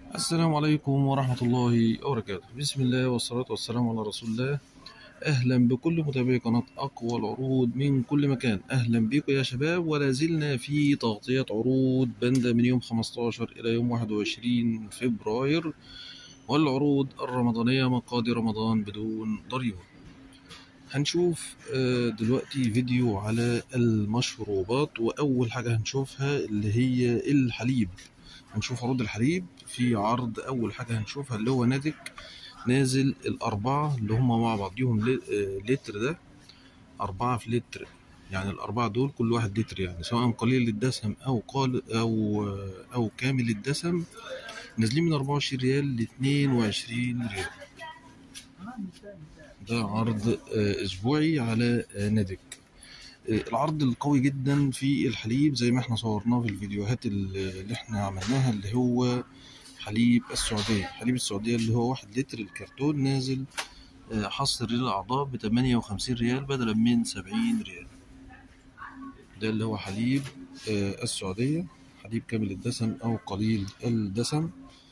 السلام عليكم ورحمة الله وبركاته بسم الله والصلاة والسلام على رسول الله أهلا بكل متابعي قناة أقوى العروض من كل مكان أهلا بكم يا شباب ولا زلنا في تغطية عروض بندا من يوم 15 إلى يوم 21 فبراير والعروض الرمضانية مقاضي رمضان بدون ضريبة هنشوف آه، دلوقتي فيديو على المشروبات وأول حاجة هنشوفها اللي هي الحليب هنشوف عروض الحليب في عرض أول حاجة هنشوفها اللي هو نادك نازل الأربعة اللي هما مع بعضيهم ل- آه، لتر ده أربعة في لتر يعني الأربعة دول كل واحد لتر يعني سواء قليل الدسم أو قال أو آه، أو كامل الدسم نازلين من 24 ريال ل 22 ريال ده عرض آه، أسبوعي على آه، نادك آه، العرض القوي جدا في الحليب زي ما احنا صورناه في الفيديوهات اللي اللي احنا عملناها اللي هو حليب السعودية حليب السعودية اللي هو واحد لتر الكرتون نازل آه، حصر للأعضاء بتمانية وخمسين ريال بدلا من سبعين ريال ده اللي هو حليب آه، السعودية حليب كامل الدسم أو قليل الدسم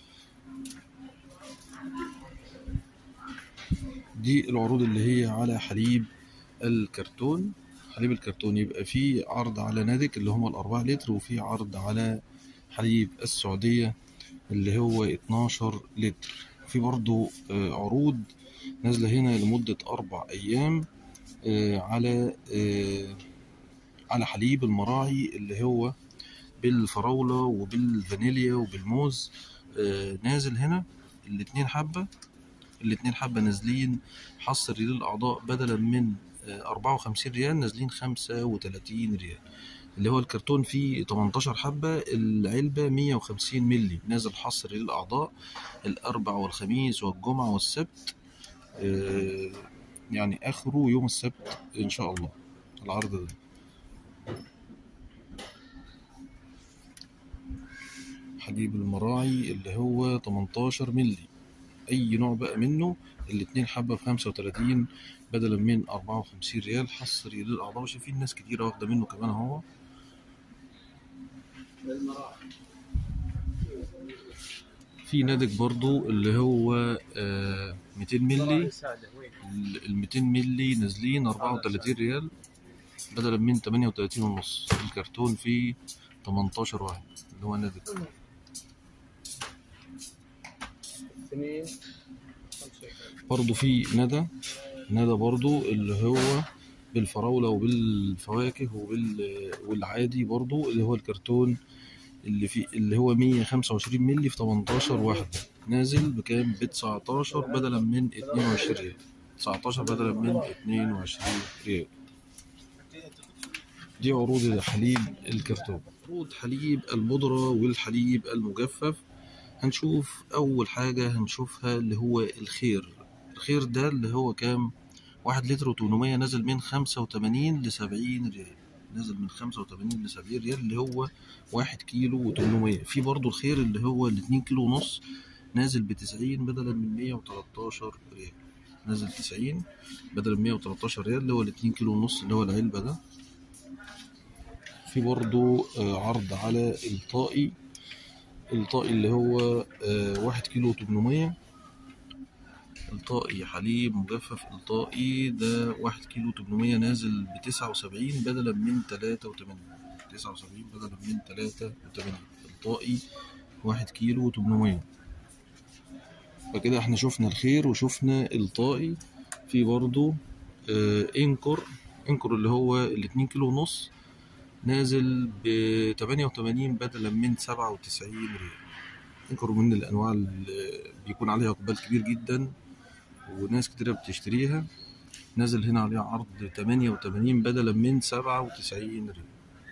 دي العروض اللي هي على حليب الكرتون حليب الكرتون يبقى فيه عرض على نادك اللي هم الأربعة لتر وفي عرض على حليب السعودية اللي هو 12 لتر في برضو آه، عروض نازلة هنا لمدة أربع أيام آه، على آه، على حليب المراعي اللي هو بالفراولة وبالفانيليا وبالموز آه، نازل هنا الاتنين حبة الاتنين حبة نازلين حصر للأعضاء بدلا من أربعة وخمسين ريال نازلين خمسة وتلاتين ريال اللي هو الكرتون فيه 18 حبة العلبة 150 ملي نازل حصر للأعضاء الأربع والخميس والجمعة والسبت آه، يعني آخره يوم السبت إن شاء الله العرض ده حليب المراعي اللي هو 18 ملي أي نوع بقى منه الاتنين حبة بخمسة وتلاتين بدلا من أربعة وخمسين ريال حصري للأعضاء وشايفين ناس كتيرة واخدة منه كمان أهو في نادك برضو اللي هو آه 200 ملي ال 200 ملي نازلين 34 ريال بدلا من 38 ونص الكرتون فيه 18 واحد اللي هو نادك اثنين برضو في ندى ندى برضو اللي هو بالفراولة وبالفواكه وبال والعادي برضو اللي هو الكرتون اللي فيه اللي هو 125 مللي في 18 واحدة نازل بكام ب 19 بدلا من 22 ريال 19 بدلا من 22 ريال دي عروض الحليب الكرتون عروض حليب البودرة والحليب المجفف هنشوف أول حاجة هنشوفها اللي هو الخير الخير ده اللي هو كام واحد لتر وتمنمية نازل من خمسة وتمانين لسبعين ريال نازل من خمسة وتمانين لسبعين ريال اللي هو واحد كيلو وتمنمية في برضو الخير اللي هو الاتنين كيلو ونص نازل بتسعين بدلا من مية وتلاتاشر ريال نازل تسعين بدلا من مية وتلاتاشر ريال اللي هو الاتنين كيلو ونص اللي هو العلبة ده في برضو آه، عرض على الطائي الطائي اللي هو آه، واحد كيلو وتمنمية الطائي حليب مجفف الطائي ده واحد كيلو تمنمية نازل بتسعة وسبعين بدلا من تلاتة وتمانين تسعة وسبعين بدلا من تلاتة وتمانين الطائي واحد كيلو وتمنمية فكده احنا شفنا الخير وشفنا الطائي في برضو آه انكر انكر اللي هو الاتنين كيلو ونص نازل بتمانية وتمانين بدلا من سبعة وتسعين ريال انكر من الأنواع اللي بيكون عليها إقبال كبير جدا وناس كتيرة بتشتريها نازل هنا عليها عرض تمانية وتمانين بدلا من سبعة وتسعين ريال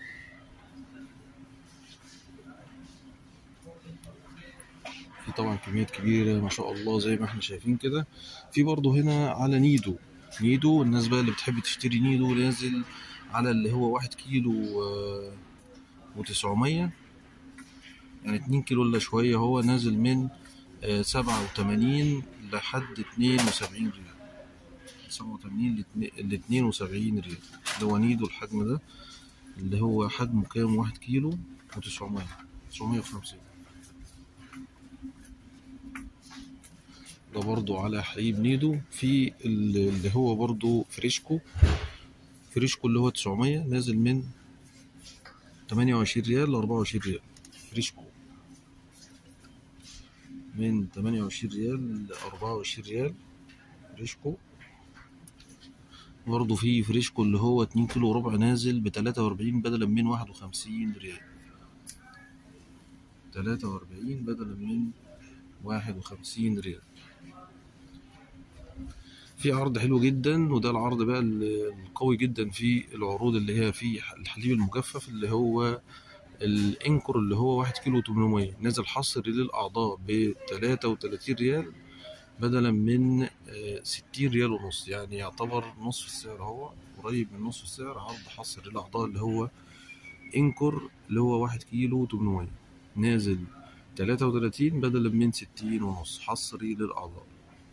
في طبعا كميات كبيرة ما شاء الله زي ما احنا شايفين كده في برضه هنا على نيدو نيدو الناس بقى اللي بتحب تشتري نيدو نازل على اللي هو واحد كيلو آه، وتسعمية يعني اتنين كيلو الا شوية هو نازل من آه، سبعة وتمانين لحد اتنين وسبعين ريال سبعة وتمانين لاتنين وسبعين ريال اللي هو نيدو الحجم ده اللي هو حجمه كام واحد كيلو وتسعمية تسعمية وخمسين ده برضو على حليب نيدو في ال- اللي هو برضو فريشكو فريشكو اللي هو 900 نازل من 28 ريال ل 24 ريال فريشكو من 28 ريال ل 24 ريال فريشكو برضه في فريشكو اللي هو 2 كيلو وربع نازل ب 43 بدلا من 51 ريال 43 بدلا من 51 ريال في عرض حلو جدا وده العرض بقى ال- القوي جدا في العروض اللي هي في الحليب المجفف اللي هو الانكر اللي هو 1 كيلو 800 نازل حصري للاعضاء ب 33 ريال بدلا من آه، 60 ريال ونص يعني يعتبر نصف السعر هو قريب من نصف السعر عرض حصري للاعضاء اللي هو انكر اللي هو 1 كيلو 800 نازل 33 بدلا من 60 ونص حصري للاعضاء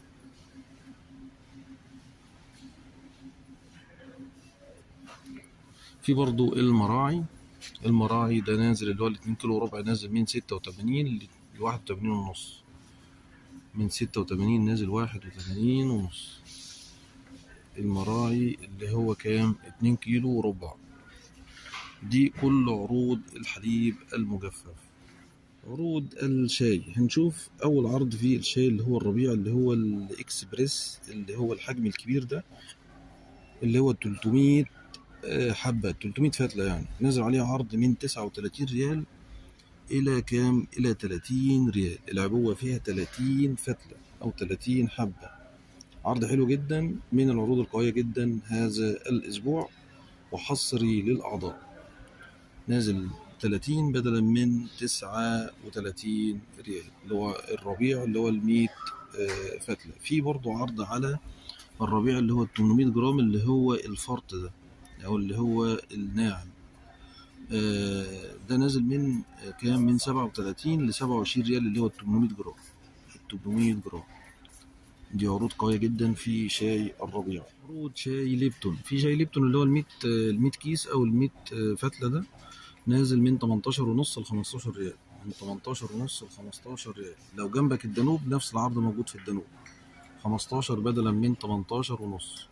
في برضو المراعي المراعي ده نازل اللي هو ال 2 كيلو وربع نازل من 86 ل 81 ونص من 86 نازل 81 ونص المراعي اللي هو كام 2 كيلو وربع دي كل عروض الحليب المجفف عروض الشاي هنشوف اول عرض فيه الشاي اللي هو الربيع اللي هو الاكسبريس اللي هو الحجم الكبير ده اللي هو 300 آه، حبة 300 فتلة يعني نزل عليه عرض من 39 ريال إلى كام؟ إلى 30 ريال العبوة فيها 30 فتلة أو 30 حبة عرض حلو جدا من العروض القوية جدا هذا الأسبوع وحصري للأعضاء نازل 30 بدلا من 39 ريال اللي هو الربيع اللي هو ال 100 آه، فتلة في برضو عرض على الربيع اللي هو ال 800 جرام اللي هو الفرط ده أو اللي هو الناعم آه، ده نازل من آه، كام من 37 ل 27 ريال اللي هو ال 800 جرام ال 800 جرام دي عروض قوية جدا في شاي الربيع عروض شاي ليبتون في شاي ليبتون اللي هو ال 100 ال 100 كيس او ال 100 فتلة ده نازل من 18 ونص ل 15 ريال من 18 ونص ل 15 ريال لو جنبك الدانوب نفس العرض موجود في الدانوب 15 بدلا من 18 ونص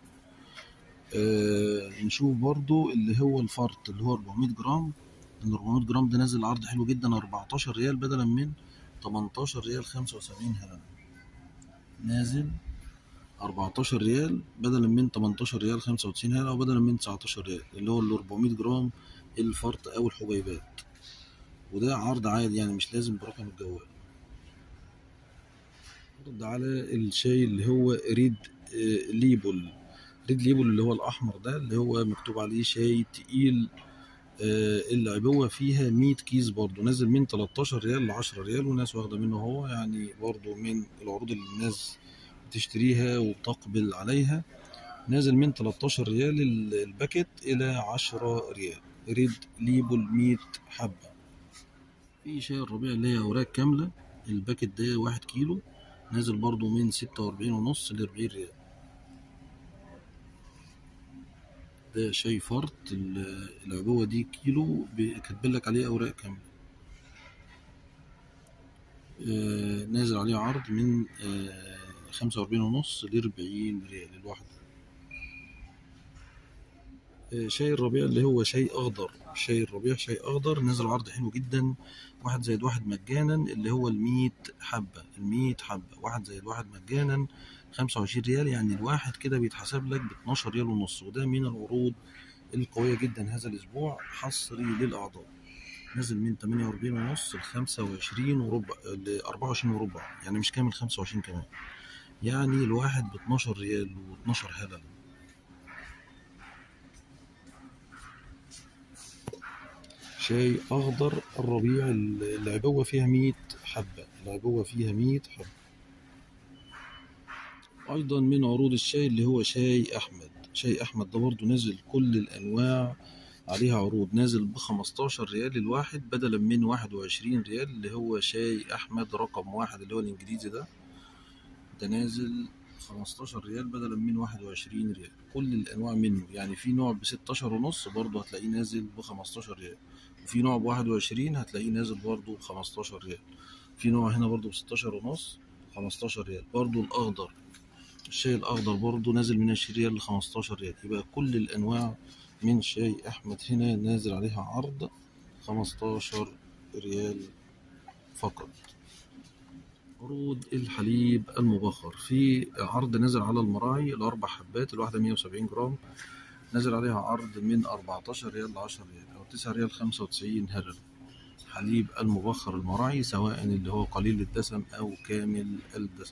آه نشوف برضو اللي هو الفرط اللي هو 400 جرام ال 400 جرام ده نازل عرض حلو جدا 14 ريال بدلا من 18 ريال 75 هلله نازل 14 ريال بدلا من 18 ريال 95 هلله وبدلا من 19 ريال اللي هو ال 400 جرام الفرط او الحبيبات وده عرض عادي يعني مش لازم برقم الجوال عرض على الشاي اللي هو ريد آه، ليبل ريد ليبل اللي هو الاحمر ده اللي هو مكتوب عليه شاي تقيل آه، العبوة فيها 100 كيس برضو نازل من 13 ريال ل 10 ريال وناس واخدة منه هو يعني برضو من العروض اللي الناس بتشتريها وتقبل عليها نازل من 13 ريال ال- الباكت إلى 10 ريال ريد ليبل 100 حبة في شاي الربيع اللي هي أوراق كاملة الباكت ده واحد كيلو نازل برضو من 46 ونص ل 40 ريال ده شاي فرط ال- العبوة دي كيلو ب- كاتبلك عليه أوراق كاملة آه، نازل عليه عرض من خمسة وأربعين ونص لأربعين ريال الواحدة آه، شاي الربيع اللي هو شاي أخضر شاي الربيع شاي أخضر نازل عرض حلو جدا واحد زائد واحد مجانا اللي هو المية حبة المية حبة واحد زائد واحد مجانا خمسة وعشرين ريال يعني الواحد كده بيتحسب لك باتناشر ريال ونص وده من العروض القوية جدا هذا الأسبوع حصري للأعضاء نزل من 48 ونص ل 25 وربع ل 24 وربع يعني مش كامل 25 كمان يعني الواحد ب 12 ريال و12 هلل شاي أخضر الربيع العبوة فيها 100 حبة العبوة فيها 100 حبة أيضا من عروض الشاي اللي هو شاي أحمد شاي أحمد ده برضه نازل كل الأنواع عليها عروض نازل ب 15 ريال الواحد بدلا من 21 ريال اللي هو شاي أحمد رقم واحد اللي هو الإنجليزي ده ده نازل 15 ريال بدلا من 21 ريال كل الأنواع منه يعني في نوع ب 16 ونص برضه هتلاقيه نازل ب 15 ريال وفي نوع ب 21 هتلاقيه نازل برضه ب 15 ريال في نوع هنا برضه ب 16 ونص 15 ريال برضو الأخضر الشاي الأخضر برضو نازل من 20 ريال ل 15 ريال يبقى كل الأنواع من شاي أحمد هنا نازل عليها عرض 15 ريال فقط عروض الحليب المبخر في عرض نازل على المراعي الأربع حبات الواحدة 170 جرام نازل عليها عرض من 14 ريال ل 10 ريال أو 9 ريال 95 هرل حليب المبخر المراعي سواء اللي هو قليل الدسم أو كامل الدسم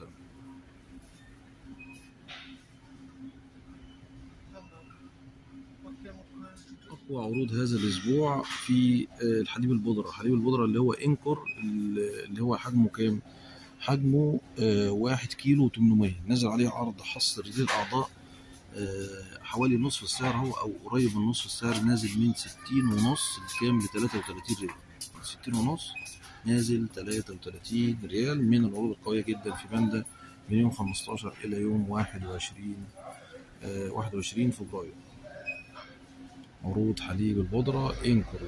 أقوى عروض هذا الأسبوع في آه، الحليب البودرة حليب البودرة اللي هو إنكور اللي هو حجمه كام؟ حجمه آه، واحد كيلو وتمنمية نزل عليه عرض حصر للأعضاء آه، حوالي نصف السعر هو أو قريب من نصف السعر نازل من ستين ونص لكام لتلاتة وتلاتين ريال ستين ونص نازل تلاتة وتلاتين ريال من العروض القوية جدا في باندا من يوم خمستاشر إلى يوم واحد وعشرين واحد وعشرين فبراير عروض حليب البودرة إنكور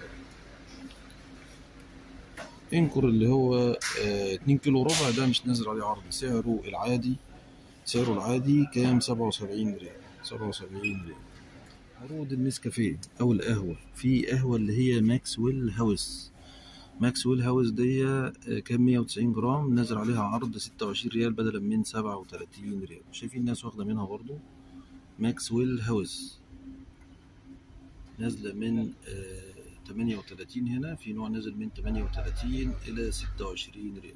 إنكور اللي هو آه، اتنين كيلو ربع ده مش نازل عليه عرض سعره العادي سعره العادي كام سبعة وسبعين ريال سبعة وسبعين ريال عروض النسكافيه أو القهوة في قهوة اللي هي ماكسويل هاوس ماكسويل هاوس دي آه، كام مية وتسعين جرام نازل عليها عرض ستة وعشرين ريال بدلا من سبعة وتلاتين ريال شايفين الناس واخدة منها برضو ماكسويل هاوس نازلة من تمانية وتلاتين هنا في نوع نازل من تمانية وتلاتين إلى ستة وعشرين ريال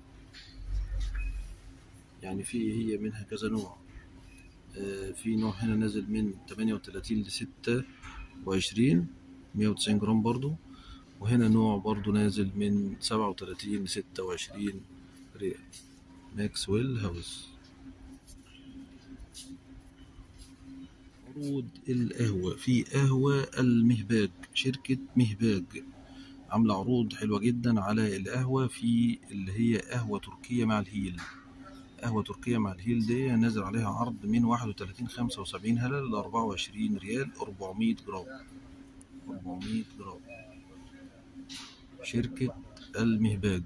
يعني في هي منها كذا نوع آه، في نوع هنا نازل من تمانية وتلاتين لستة وعشرين مية وتسعين جرام برضو وهنا نوع برضو نازل من سبعة وتلاتين لستة وعشرين ريال ماكسويل هاوس عروض القهوة في قهوة المهباج شركة مهباج عاملة عروض حلوة جدا على القهوة في اللي هي قهوة تركية مع الهيل قهوة تركية مع الهيل دي نازل عليها عرض من واحد وتلاتين خمسة وسبعين هلل لأربعة وعشرين ريال أربعمية جرام أربعمية جرام شركة المهباج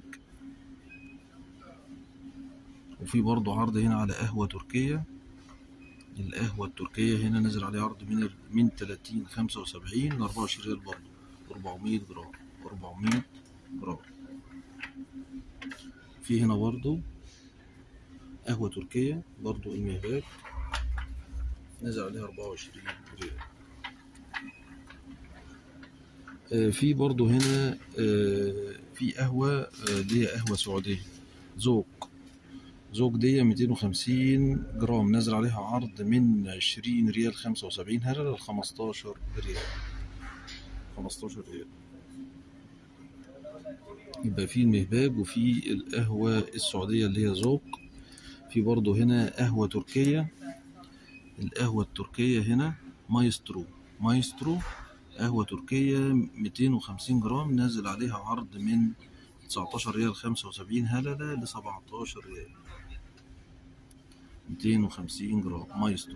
وفي برضه عرض هنا على قهوة تركية القهوة التركية هنا نازل عليه عرض من من تلاتين خمسة وسبعين لأربعة وعشرين ريال برضه أربعمية جرام أربعمية جرام في هنا برضه قهوة تركية برضه المهباج نازل عليها أربعة وعشرين ريال آه، في برضه هنا آه، في قهوة آه، اللي هي قهوة سعودية ذوق ذوق دي 250 جرام نازل عليها عرض من 20 ريال 75 هللة ل 15 ريال 15 ريال يبقى في المهباب وفي القهوة السعودية اللي هي ذوق في برضه هنا قهوة تركية القهوة التركية هنا مايسترو مايسترو قهوة تركية 250 جرام نازل عليها عرض من 19 ريال 75 هللة ل 17 ريال 250 جرام مايسترو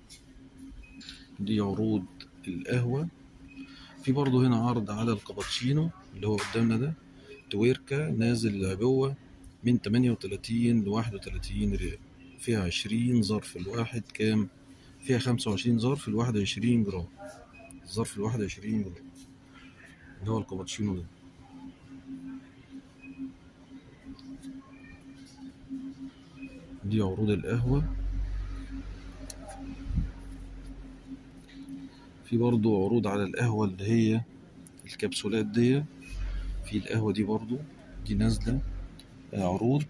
دي عروض القهوة في برضه هنا عرض على الكابتشينو اللي هو قدامنا ده تويركا نازل العبوة من 38 ل 31 ريال فيها 20 ظرف الواحد كام فيها 25 ظرف الواحد 20 جرام الظرف الواحد 20 جرام اللي هو الكابتشينو ده دي عروض القهوة في برضو عروض على القهوة اللي هي الكبسولات دي في القهوة دي برضو دي نازلة آه، عروض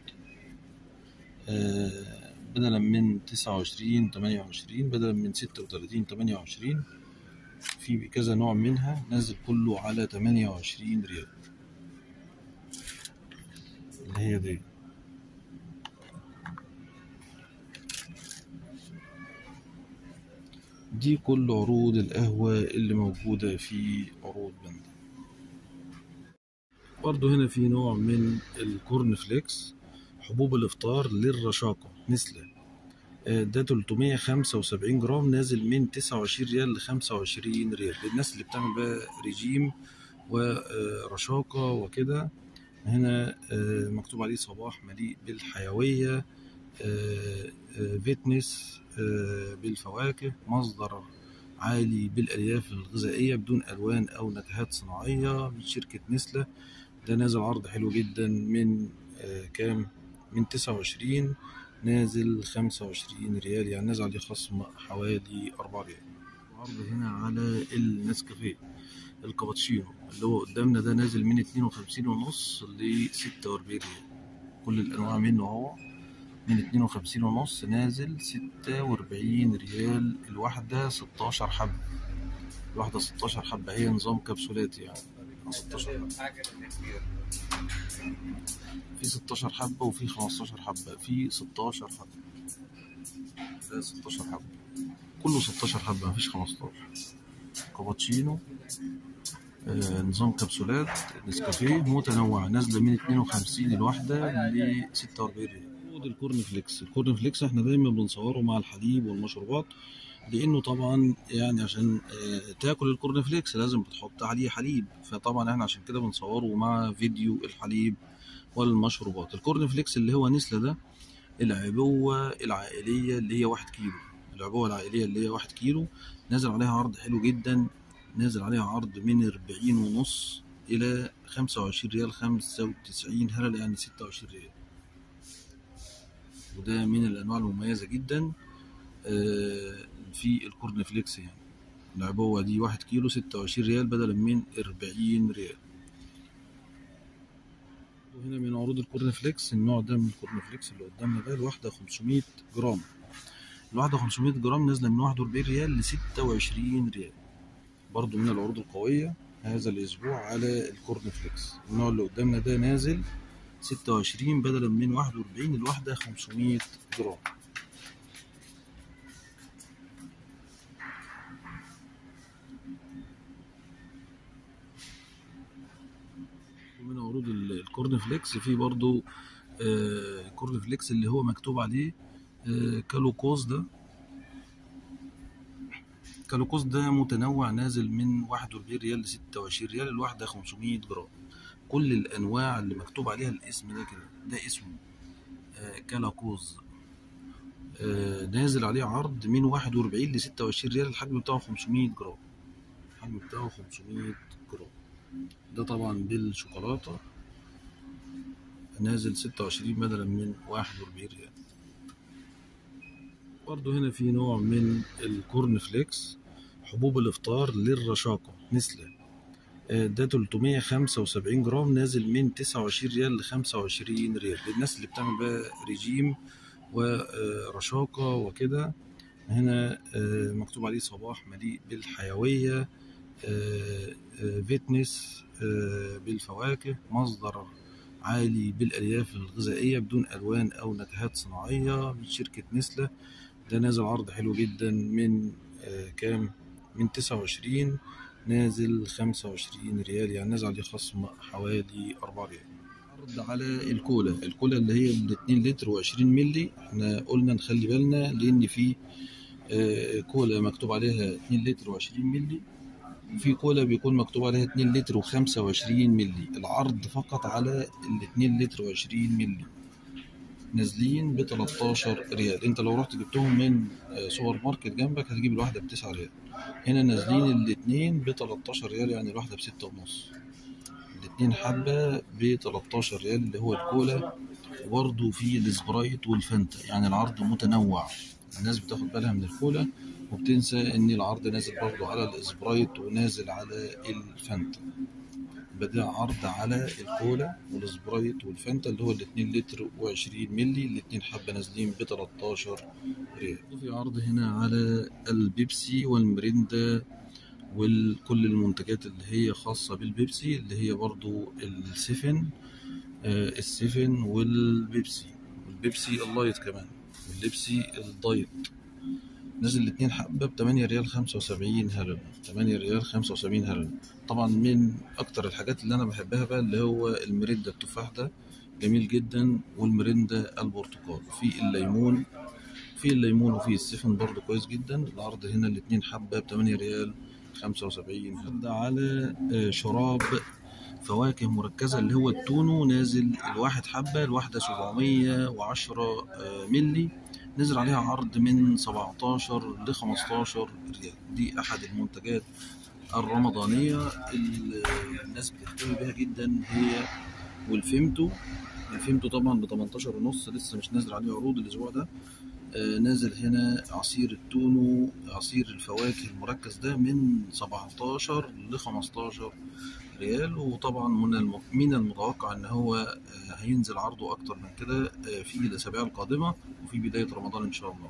آه، بدلا من تسعة وعشرين تمانية وعشرين بدلا من ستة وتلاتين تمانية وعشرين في كذا نوع منها نازل كله على تمانية وعشرين ريال اللي هي دي دي كل عروض القهوة اللي موجودة في عروض بندا برضو هنا في نوع من الكورن فليكس حبوب الإفطار للرشاقة نسلة آه، ده 375 جرام نازل من 29 ريال ل 25 ريال للناس اللي بتعمل بقى ريجيم ورشاقة وكده هنا آه، مكتوب عليه صباح مليء بالحيوية آه، آه، فيتنس آه، بالفواكه مصدر عالي بالألياف الغذائية بدون ألوان أو نكهات صناعية من شركة نسلة ده نازل عرض حلو جدا من آه، كام من تسعة وعشرين نازل خمسة وعشرين ريال يعني نازل عليه خصم حوالي أربعة ريال عرض هنا على النسكافيه الكابتشينو اللي هو قدامنا ده نازل من اتنين وخمسين ونص لستة وأربعين ريال كل الأنواع منه اهو من اتنين وخمسين ونص نازل ستة وأربعين ريال الواحدة ستاشر حبة الواحدة ستاشر حبة هي نظام كبسولات يعني ستاشر حبة في ستاشر حبة وفي خمستاشر حبة في ستاشر حبة ده ستاشر حبة كله ستاشر حبة مفيش خمستاشر كابتشينو آه، نظام كبسولات نسكافيه متنوع نازلة من 52 الواحدة ل 46 ريال عود الكورن فليكس الكورن فليكس احنا دايما بنصوره مع الحليب والمشروبات لانه طبعا يعني عشان آه، تاكل الكورن فليكس لازم بتحط عليه حليب فطبعا احنا عشان كده بنصوره مع فيديو الحليب والمشروبات الكورن فليكس اللي هو نسلة ده العبوة العائلية اللي هي واحد كيلو العبوة العائلية اللي هي واحد كيلو نازل عليها عرض حلو جدا نازل عليها عرض من أربعين ونص إلى خمسة وعشرين ريال خمسة وتسعين هلل يعني ستة وعشرين ريال وده من الأنواع المميزة جدا آه، في الكورن فليكس يعني العبوة دي واحد كيلو ستة وعشرين ريال بدلا من أربعين ريال وهنا من عروض الكورن فليكس النوع ده من الكورن فليكس اللي قدامنا ده الواحدة 500 جرام الواحدة 500 جرام نازلة من 41 ريال ل 26 ريال برضو من العروض القوية هذا الأسبوع على الكورن فليكس النوع اللي قدامنا ده نازل 26 بدلا من 41 الواحدة 500 جرام ومن عروض ال- الكورن فليكس في برضو آه، كورن فليكس اللي هو مكتوب عليه آه، كالوكوز ده كالوكوز ده متنوع نازل من 41 ريال ل 26 ريال الواحدة 500 جرام كل الأنواع اللي مكتوب عليها الاسم ده كده ده اسمه آه، كالاكوز آه، نازل عليه عرض من 41 ل 26 ريال الحجم بتاعه 500 جرام الحجم بتاعه 500 جرام ده طبعا بالشوكولاتة نازل 26 بدلا من 41 ريال برضه هنا في نوع من الكورن فليكس حبوب الافطار للرشاقة نسلة آه، ده 375 جرام نازل من 29 ريال ل 25 ريال للناس اللي بتعمل بقى ريجيم ورشاقة وكده هنا آه، مكتوب عليه صباح مليء بالحيوية آه، آه، فيتنس آه، بالفواكه مصدر عالي بالألياف الغذائية بدون ألوان أو نكهات صناعية من شركة نسلة ده نازل عرض حلو جدا من آه، كام من تسعة وعشرين نازل خمسة وعشرين ريال يعني نازل عليه خصم حوالي أربعة ريال عرض على الكولا الكولا اللي هي الاتنين لتر وعشرين ملي احنا قلنا نخلي بالنا لأن في آه، كولا مكتوب عليها اتنين لتر وعشرين ملي وفي كولا بيكون مكتوب عليها 2 لتر و25 ملي العرض فقط على ال 2 لتر و20 ملي نازلين ب 13 ريال انت لو رحت جبتهم من آه، سوبر ماركت جنبك هتجيب الواحدة ب 9 ريال هنا نازلين الاتنين ب 13 ريال يعني الواحدة بستة ونص الاتنين حبة ب 13 ريال اللي هو الكولا وبرضه في السبرايت والفانتا يعني العرض متنوع الناس بتاخد بالها من الكولا وبتنسى ان العرض نازل برضه على السبرايت ونازل على الفانتا يبقى ده عرض على الكولا والسبرايت والفانتا اللي هو الاتنين لتر وعشرين ملي الاتنين حبة نازلين ب 13 ريال وفي عرض هنا على البيبسي والمريندا وكل المنتجات اللي هي خاصة بالبيبسي اللي هي برضو السفن آه، السفن والبيبسي والبيبسي اللايت كمان والبيبسي الدايت نزل الاتنين حبة بتمانية ريال خمسة وسبعين هلل تمانية ريال خمسة وسبعين هلل طبعا من أكتر الحاجات اللي أنا بحبها بقى اللي هو المريندا التفاح ده جميل جدا والمريندا البرتقال في الليمون في الليمون وفي السفن برضو كويس جدا العرض هنا الاتنين حبة بتمانية ريال خمسة وسبعين عرض على آه، شراب فواكه مركزة اللي هو التونو نازل الواحد حبة الواحدة 710 آه، ملي نزل عليها عرض من 17 ل 15 ريال دي أحد المنتجات الرمضانية اللي الناس بتهتم بيها جدا هي والفيمتو الفيمتو طبعا ب 18 ونص لسه مش نازل عليه عروض الأسبوع ده آه، نازل هنا عصير التونو عصير الفواكه المركز ده من 17 ل 15 ريال وطبعا من الم- من المتوقع ان هو آه، هينزل عرضه اكتر من كده آه، في الاسابيع القادمه وفي بدايه رمضان ان شاء الله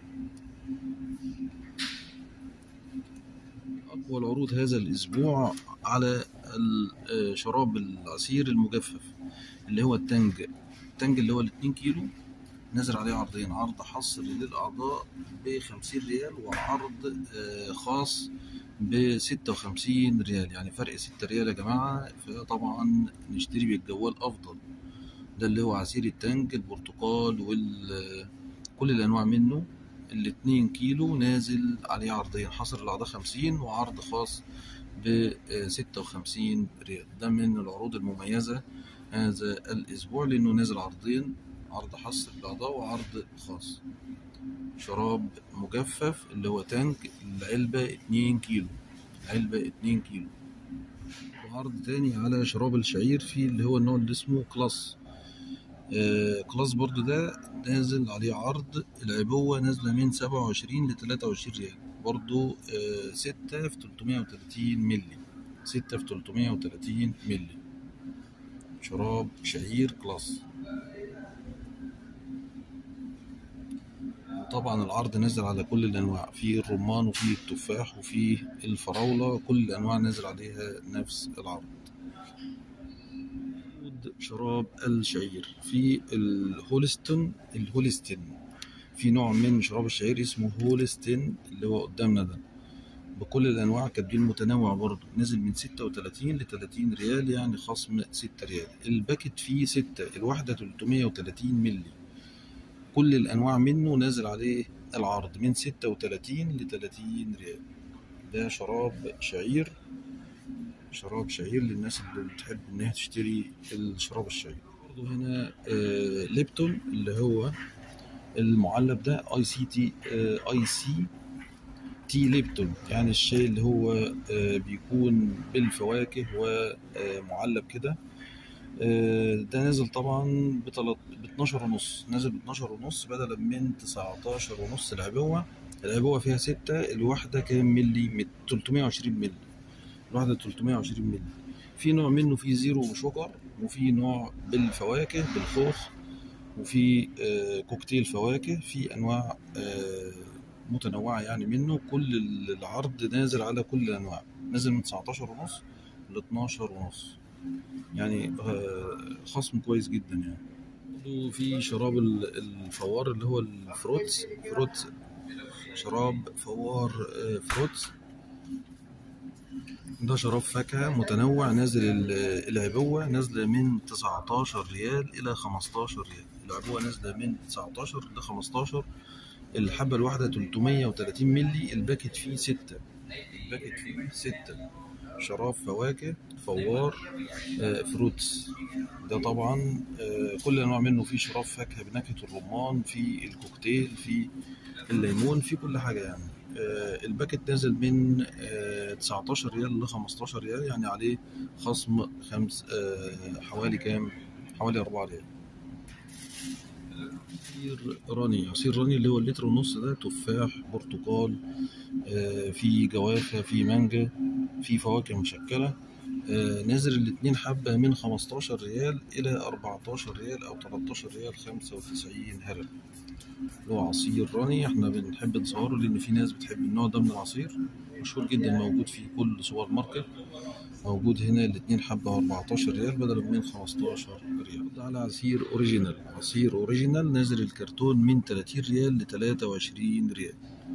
اقوى العروض هذا الاسبوع على ال- آه، شراب العصير المجفف اللي هو التانج التانج اللي هو ال 2 كيلو نزل عليه عرضين عرض حصري للأعضاء ب 50 ريال وعرض آه، خاص ب 56 ريال يعني فرق 6 ريال يا جماعة فطبعا نشتري بالجوال أفضل ده اللي هو عصير التانج البرتقال وال كل الأنواع منه الاتنين كيلو نازل عليه عرضين حصر الأعضاء 50 وعرض خاص ب 56 ريال ده من العروض المميزة هذا الأسبوع لأنه نازل عرضين عرض حصر الأعضاء وعرض خاص شراب مجفف اللي هو تانك العلبة اتنين كيلو علبة اتنين كيلو وعرض تاني على شراب الشعير في اللي هو النوع اللي اسمه كلاس آه كلاس برضو ده نازل عليه عرض العبوة نازلة من سبعة وعشرين لتلاتة وعشرين ريال برضو آه ستة في تلتمية وتلاتين ملي ستة في تلتمية وتلاتين ملي شراب شعير كلاس طبعا العرض نزل على كل الانواع في الرمان وفي التفاح وفي الفراولة كل الانواع نزل عليها نفس العرض شراب الشعير في الهولستون الهولستين في نوع من شراب الشعير اسمه هولستين اللي هو قدامنا ده بكل الانواع كاتبين متنوع برضه نزل من 36 ل 30 ريال يعني خصم 6 ريال الباكت فيه 6 الواحدة 330 ملي كل الانواع منه نازل عليه العرض من 36 ل 30 ريال ده شراب شعير شراب شعير للناس اللي بتحب انها تشتري الشراب الشعير برضه هنا آه ليبتون اللي هو المعلب ده اي سي تي آه اي سي تي ليبتون يعني الشاي اللي هو آه بيكون بالفواكه ومعلب كده آه، ده نازل طبعا ب 12 ونص نازل ب 12 ونص بدلا من 19 ونص العبوة العبوة فيها ستة الواحدة كام ملي مت- 320 ملي الواحدة 320 ملي في نوع منه فيه زيرو شوكر وفي نوع بالفواكه بالخوخ وفي آه، كوكتيل فواكه في انواع آه، متنوعة يعني منه كل العرض نازل على كل الانواع نازل من 19 ونص ل 12 ونص يعني آه، خصم كويس جدا يعني برضه في شراب ال- الفوار اللي هو الفروتس فروتس شراب فوار آه، فروتس ده شراب فاكهة متنوع نازل ال- العبوة نازلة من 19 ريال إلى 15 ريال العبوة نازلة من 19 ل 15 الحبة الواحدة 330 ملي الباكت فيه ستة الباكت فيه ستة شراب فواكه فوار آه، فروتس ده طبعا آه، كل انواع منه في شراب فاكهه بنكهه الرمان في الكوكتيل في الليمون في كل حاجه يعني آه، الباكت نازل من آه، 19 ريال ل 15 ريال يعني عليه خصم خمس آه، حوالي كام حوالي 4 ريال عصير راني عصير راني اللي هو اللتر ونص ده تفاح برتقال آه، في جوافة في مانجا في فواكه مشكلة آه، نازل الاتنين حبة من 15 ريال إلى 14 ريال أو 13 ريال 95 هرم اللي هو عصير راني احنا بنحب نصوره لأن في ناس بتحب النوع ده من العصير مشهور جدا موجود في كل سوبر ماركت موجود هنا الاتنين حبة 14 ريال بدلا من 15 ريال ده على عصير أوريجينال عصير أوريجينال نازل الكرتون من 30 ريال ل 23 ريال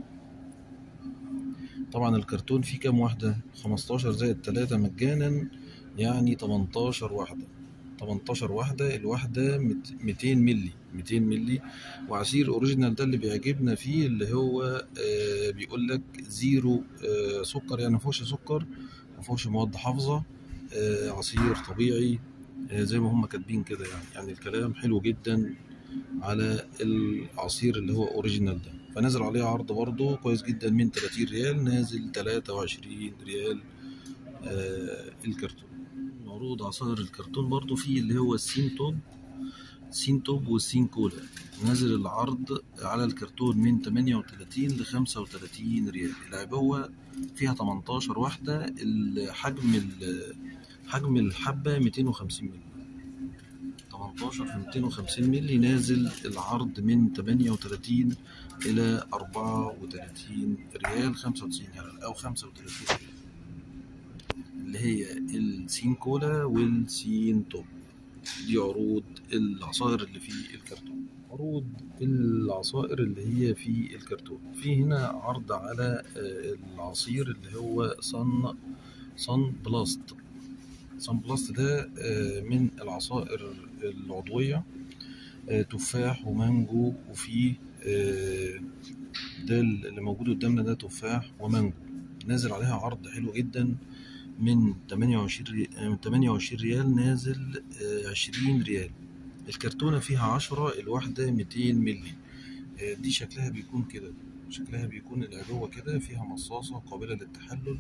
طبعا الكرتون فيه كام واحدة 15 زائد 3 مجانا يعني 18 واحدة 18 واحدة الواحدة مت- 200 ملي 200 ملي وعصير اوريجينال ده اللي بيعجبنا فيه اللي هو آه بيقول لك زيرو آه سكر يعني مفيهوش سكر مفيهوش مواد حافظة آه، عصير طبيعي آه، زي ما هم كاتبين كده يعني يعني الكلام حلو جدا على العصير اللي هو اوريجينال ده فنازل عليه عرض برضه كويس جدا من 30 ريال نازل 23 ريال آه الكرتون معروض عصائر الكرتون برضه في اللي هو السين توب سين توب والسين كولا نازل العرض على الكرتون من 38 ل 35 ريال العبوة فيها 18 واحدة الحجم ال- حجم الحبة 250 مللي 18 في 250 مللي نازل العرض من 38 إلى 34 ريال 95 يعني أو 35 ريال اللي هي السين كولا والسين توب دي عروض العصائر اللي في الكرتون عروض العصائر اللي هي في الكرتون في هنا عرض على آه، العصير اللي هو صن صن بلاست صن بلاست ده آه، من العصائر العضوية آه، تفاح ومانجو وفيه آه، ده اللي موجود قدامنا ده تفاح ومانجو نازل عليها عرض حلو جدا من 28 ري- آه، 28 ريال نازل آه، 20 ريال الكرتونة فيها 10 الواحدة 200 مللي آه، دي شكلها بيكون كده شكلها بيكون العبوة كده فيها مصاصة قابلة للتحلل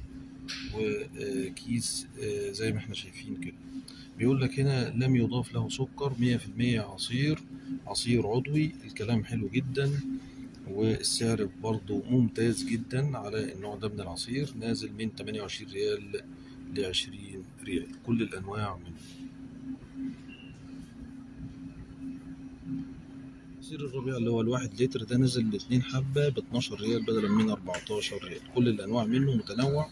وكيس آه، زي ما احنا شايفين كده بيقول لك هنا لم يضاف له سكر 100% عصير عصير عضوي الكلام حلو جدا والسعر برضه ممتاز جدا على النوع ده من العصير نازل من 28 ريال ل 20 ريال كل الأنواع منه عصير الربيع اللي هو الواحد لتر ده نزل لاتنين حبة ب 12 ريال بدلا من 14 ريال كل الأنواع منه متنوع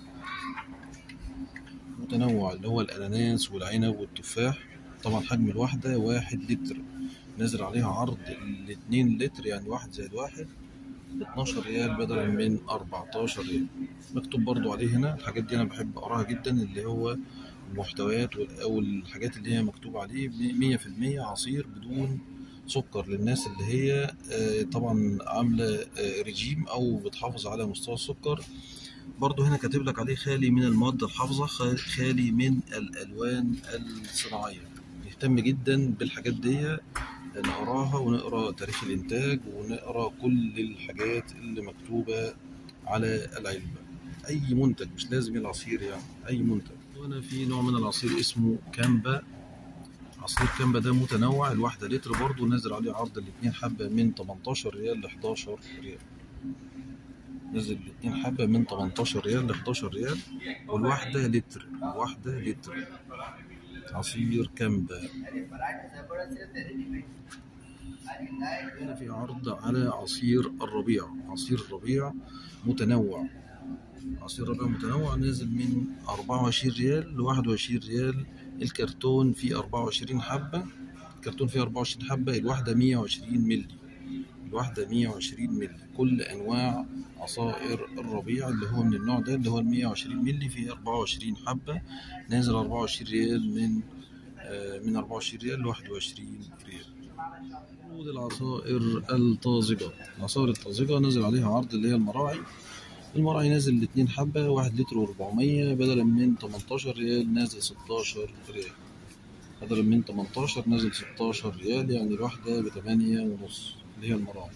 متنوع اللي هو الأناناس والعنب والتفاح طبعا حجم الواحدة واحد لتر نازل عليها عرض الاتنين لتر يعني واحد زائد واحد ب 12 ريال بدلا من 14 ريال مكتوب برضو عليه هنا الحاجات دي أنا بحب أقراها جدا اللي هو المحتويات وال- أو الحاجات اللي هي مكتوب عليه 100% عصير بدون سكر للناس اللي هي آه، طبعا عاملة آه، رجيم أو بتحافظ على مستوى السكر برضو هنا كاتب لك عليه خالي من المواد الحافظة خ- خالي من الألوان الصناعية نهتم جدا بالحاجات دي نقراها ونقرا تاريخ الإنتاج ونقرا كل الحاجات اللي مكتوبة على العلبة أي منتج مش لازم العصير يعني أي منتج وأنا في نوع من العصير اسمه كامبا عصير كامبا ده متنوع الواحدة لتر برضو نازل عليه عرض الاتنين حبة من 18 ريال ل 11 ريال نزل الاتنين حبة من 18 ريال ل 11 ريال والواحدة لتر الواحدة لتر عصير كامبا هنا في عرض على عصير الربيع عصير الربيع متنوع عصير الربيع متنوع نازل من 24 ريال ل 21 ريال الكرتون فيه 24 حبة الكرتون فيه 24 حبة الواحدة 120 مللي الواحدة 120 مللي كل أنواع عصائر الربيع اللي هو من النوع ده اللي هو ال 120 مللي فيه 24 حبة نازل 24 ريال من آه، من 24 ريال ل 21 ريال عروض العصائر الطازجة العصائر الطازجة نازل عليها عرض اللي هي المراعي المراعي نازل الاتنين حبة واحد لتر وأربعمية بدلا من 18 ريال نازل 16 ريال بدلا من 18 نازل 16 ريال يعني الواحدة بتمانية ونص اللي هي المراعي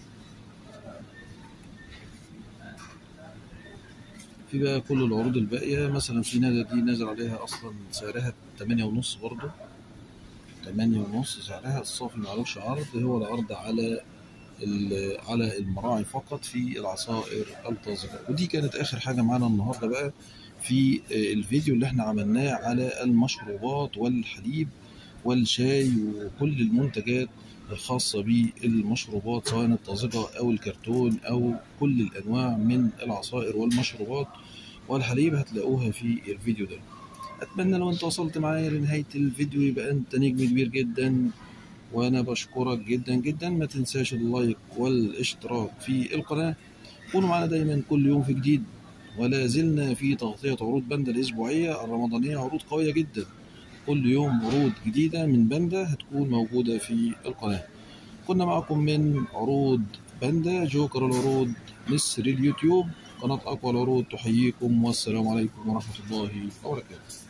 في بقى كل العروض الباقية مثلا في نادى دي نازل عليها أصلا سعرها تمانية ونص برضه تمانية ونص سعرها الصافي معلوش عرض هو العرض على ال- على المراعي فقط في العصائر الطازجة ودي كانت آخر حاجة معانا النهاردة بقى في آه، الفيديو اللي احنا عملناه على المشروبات والحليب والشاي وكل المنتجات الخاصة بالمشروبات سواء الطازجة أو الكرتون أو كل الأنواع من العصائر والمشروبات والحليب هتلاقوها في الفيديو ده أتمنى لو أنت وصلت معايا لنهاية الفيديو يبقى أنت نجم كبير جدا وأنا بشكرك جدا جدا ما تنساش اللايك والاشتراك في القناة كونوا معنا دايما كل يوم في جديد ولا زلنا في تغطية عروض باندا الأسبوعية الرمضانية عروض قوية جدا كل يوم عروض جديدة من باندا هتكون موجودة في القناة كنا معكم من عروض باندا جوكر العروض مصر اليوتيوب قناة أقوى العروض تحييكم والسلام عليكم ورحمة الله وبركاته